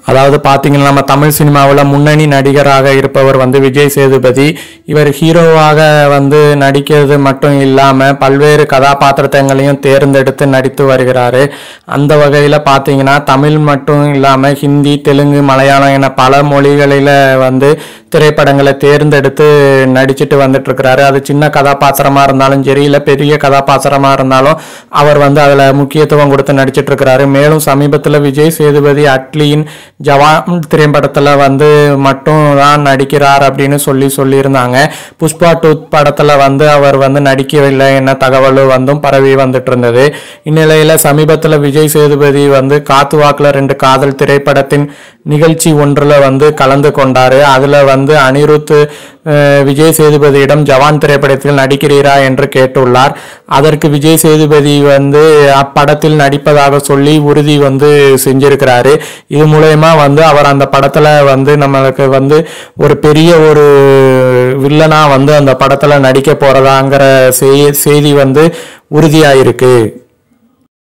அதாவது பார்த்தீங்கன்னா நம்ம தமிழ் சினிமாவில் முன்னணி நடிகராக இருப்பவர் வந்து விஜய் சேதுபதி இவர் ஹீரோவாக வந்து நடிக்கிறது மட்டும் இல்லாமல் பல்வேறு கதாபாத்திரங்களையும் தேர்ந்தெடுத்து நடித்து வருகிறாரு அந்த வகையில் பார்த்தீங்கன்னா தமிழ் மட்டும் இல்லாமல் ஹிந்தி தெலுங்கு மலையாளம் என பல மொழிகளில் வந்து திரைப்படங்களை தேர்ந்தெடுத்து நடிச்சிட்டு வந்துட்டு இருக்கிறாரு அது சின்ன கதாபாத்திரமாக இருந்தாலும் சரி இல்லை பெரிய கதாபாத்திரமாக இருந்தாலும் அவர் வந்து அதில் முக்கியத்துவம் கொடுத்து நடிச்சிட்டு இருக்கிறாரு மேலும் சமீபத்தில் விஜய் சேதுபதி அட்லியின் ஜவான் திரைப்படத்தில் வந்து மட்டும் தான் நடிக்கிறார் அப்படின்னு சொல்லி சொல்லியிருந்தாங்க புஷ்பா டூ படத்தில் வந்து அவர் வந்து நடிக்கவில்லை என்ன தகவல் வந்தும் பரவி வந்துட்டு இருந்தது இந்நிலையில் சமீபத்தில் விஜய் சேதுபதி வந்து காத்து வாக்குல ரெண்டு காதல் திரைப்படத்தின் நிகழ்ச்சி ஒன்றில் வந்து கலந்து கொண்டாரு அதில் வந்து அனிருத் அஹ், விஜய் சேதுபதியிடம் ஜவான் திரைப்படத்தில் நடிக்கிறீரா என்று கேட்டுள்ளார் அதற்கு விஜய் சேதுபதி வந்து அப்படத்தில் நடிப்பதாக சொல்லி உறுதி வந்து செஞ்சிருக்கிறாரு இது மூலயமா வந்து அவர் அந்த படத்துல வந்து நம்மளுக்கு வந்து ஒரு பெரிய ஒரு வில்லனா வந்து அந்த படத்துல நடிக்க போறதாங்கிற செய்- செய்தி வந்து உறுதியாயிருக்கு